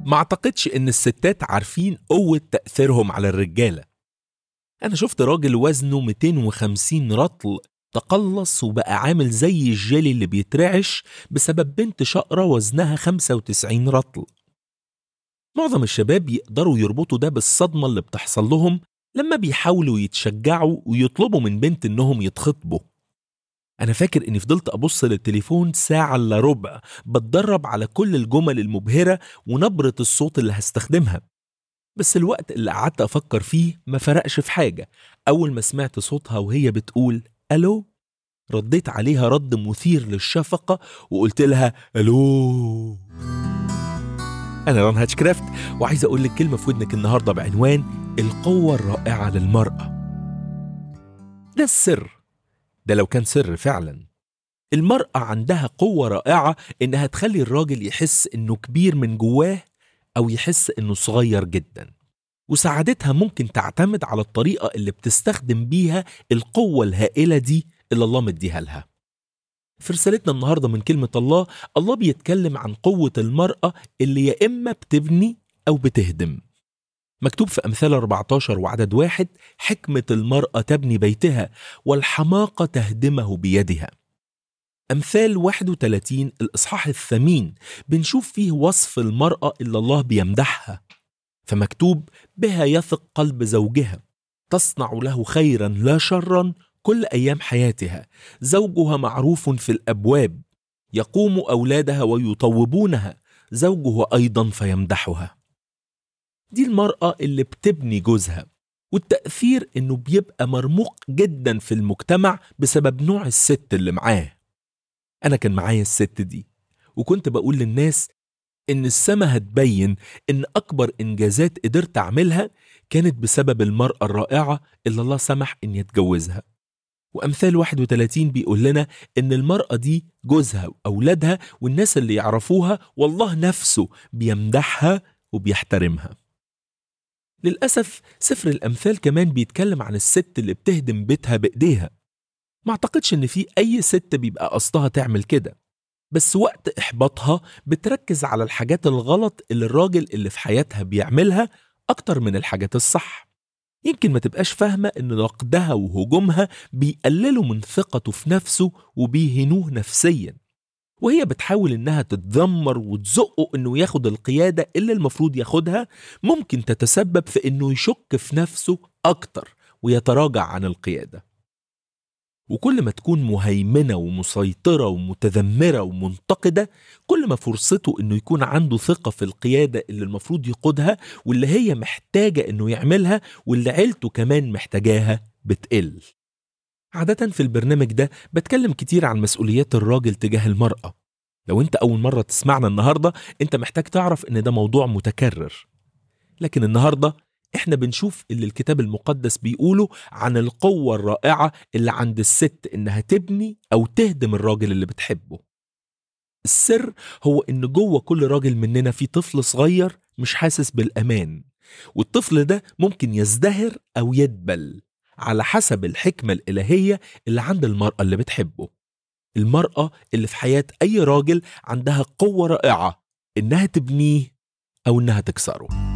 ما اعتقدش ان الستات عارفين قوة تأثيرهم على الرجالة انا شفت راجل وزنه 250 رطل تقلص وبقى عامل زي الجيلي اللي بيترعش بسبب بنت شقرة وزنها 95 رطل معظم الشباب يقدروا يربطوا ده بالصدمة اللي بتحصل لهم لما بيحاولوا يتشجعوا ويطلبوا من بنت انهم يتخطبوا أنا فاكر إني فضلت أبص للتليفون ساعة إلا ربع بتدرب على كل الجمل المبهرة ونبرة الصوت اللي هستخدمها بس الوقت اللي قعدت أفكر فيه ما فرقش في حاجة أول ما سمعت صوتها وهي بتقول ألو رديت عليها رد مثير للشفقة وقلت لها ألو أنا ران هاتشكرافت وعايز أقول لك كلمة في ودنك النهاردة بعنوان القوة الرائعة للمرأة ده السر ده لو كان سر فعلا المرأة عندها قوة رائعة إنها تخلي الراجل يحس إنه كبير من جواه أو يحس إنه صغير جدا وسعادتها ممكن تعتمد على الطريقة اللي بتستخدم بيها القوة الهائلة دي اللي الله مديها لها في رسالتنا النهاردة من كلمة الله الله بيتكلم عن قوة المرأة اللي يا إما بتبني أو بتهدم مكتوب في أمثال 14 وعدد واحد حكمة المرأة تبني بيتها والحماقة تهدمه بيدها أمثال 31 الإصحاح الثمين بنشوف فيه وصف المرأة اللي الله بيمدحها فمكتوب بها يثق قلب زوجها تصنع له خيرا لا شرا كل أيام حياتها زوجها معروف في الأبواب يقوم أولادها ويطوبونها زوجها أيضا فيمدحها دي المرأة اللي بتبني جوزها والتأثير إنه بيبقى مرموق جدا في المجتمع بسبب نوع الست اللي معاه أنا كان معايا الست دي وكنت بقول للناس إن السما هتبين إن أكبر إنجازات قدرت أعملها كانت بسبب المرأة الرائعة اللي الله سمح إني أتجوزها وأمثال 31 بيقول لنا إن المرأة دي جوزها وأولادها والناس اللي يعرفوها والله نفسه بيمدحها وبيحترمها للأسف سفر الأمثال كمان بيتكلم عن الست اللي بتهدم بيتها بإيديها ما أعتقدش إن في أي ست بيبقى قصدها تعمل كده بس وقت إحباطها بتركز على الحاجات الغلط اللي الراجل اللي في حياتها بيعملها أكتر من الحاجات الصح يمكن ما تبقاش فاهمة إن نقدها وهجومها بيقللوا من ثقته في نفسه وبيهنوه نفسيا وهي بتحاول إنها تتذمر وتزقه إنه ياخد القيادة اللي المفروض ياخدها ممكن تتسبب في إنه يشك في نفسه أكتر ويتراجع عن القيادة وكل ما تكون مهيمنة ومسيطرة ومتذمرة ومنتقدة كل ما فرصته انه يكون عنده ثقة في القيادة اللي المفروض يقودها واللي هي محتاجة انه يعملها واللي عيلته كمان محتاجاها بتقل عادة في البرنامج ده بتكلم كتير عن مسؤوليات الراجل تجاه المرأة لو انت اول مرة تسمعنا النهاردة انت محتاج تعرف ان ده موضوع متكرر لكن النهارده احنا بنشوف اللي الكتاب المقدس بيقوله عن القوة الرائعة اللي عند الست انها تبني او تهدم الراجل اللي بتحبه السر هو ان جوه كل راجل مننا في طفل صغير مش حاسس بالامان والطفل ده ممكن يزدهر او يدبل على حسب الحكمة الإلهية اللي عند المرأة اللي بتحبه المرأة اللي في حياة أي راجل عندها قوة رائعة إنها تبنيه أو إنها تكسره